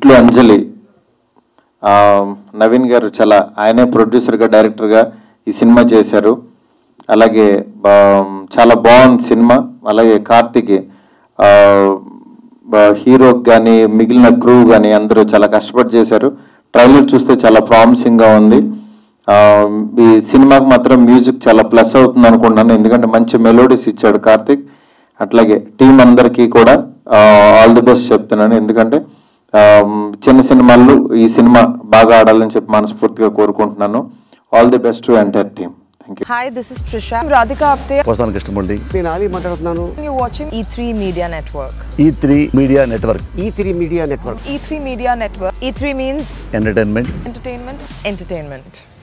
ఇట్లు అంజలి ఆ, నవీన్ గారు చాలా ఆయనే ప్రొడ్యూసర్గా డైరెక్టర్గా ఈ సినిమా చేశారు అలాగే బా- చాలా బాగుంది సినిమా అలాగే కార్తిక్ ఆ, బా- హీరోకి కానీ మిగిలిన క్రూ కానీ అందరూ చాలా కష్టపడి చేశారు ట్రైలర్ చూస్తే చాలా ప్రామిసింగ్గా ఉంది ఆ, ఈ సినిమాకి మాత్రం మ్యూజిక్ చాలా ప్లస్ అవుతుంది అనుకుంటున్నాను ఎందుకంటే మంచి మెలోడీస్ ఇచ్చాడు కార్తిక్ అట్లాగే టీం అందరికీ కూడా ఆల్ ది బెస్ట్ చెప్తున్నాను ఎందుకంటే ఆ, చిన్న సినిమాల్లో ఈ సినిమా బాగా ఆడాలని చెప్పి మనస్ఫూర్తిగా కోరుకుంటున్నాను all the best to entire team thank you Hi, this is Trisha. I'm Radhika Apte. వస్తాను కృష్ణమూర్తి నేను ఆలీ మాట్లాడుతున్నాను You're watching E3 Media Network. E three media network E three media network E3 Media Network. E3 means entertainment entertainment, entertainment.